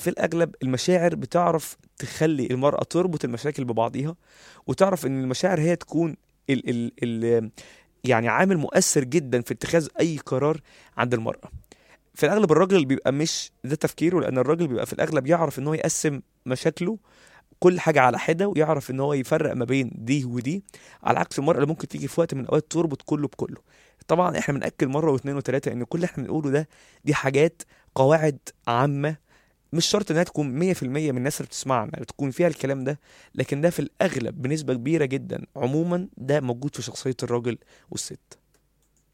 في الاغلب المشاعر بتعرف تخلي المراه تربط المشاكل ببعضيها وتعرف ان المشاعر هي تكون ال ال ال يعني عامل مؤثر جدا في اتخاذ اي قرار عند المراه في الاغلب الراجل بيبقى مش ده تفكيره لان الراجل بيبقى في الاغلب يعرف ان هو يقسم مشاكله كل حاجه على حده ويعرف ان هو يفرق ما بين دي ودي على عكس المراه اللي ممكن تيجي في وقت من الاوقات تربط كله بكله طبعا احنا بناكد مره واثنين وثلاثه ان كل اللي احنا بنقوله ده دي حاجات قواعد عامه مش شرط انها تكون 100% من الناس اللي بتسمعنا تكون فيها الكلام ده لكن ده في الاغلب بنسبه كبيره جدا عموما ده موجود في شخصيه الراجل والست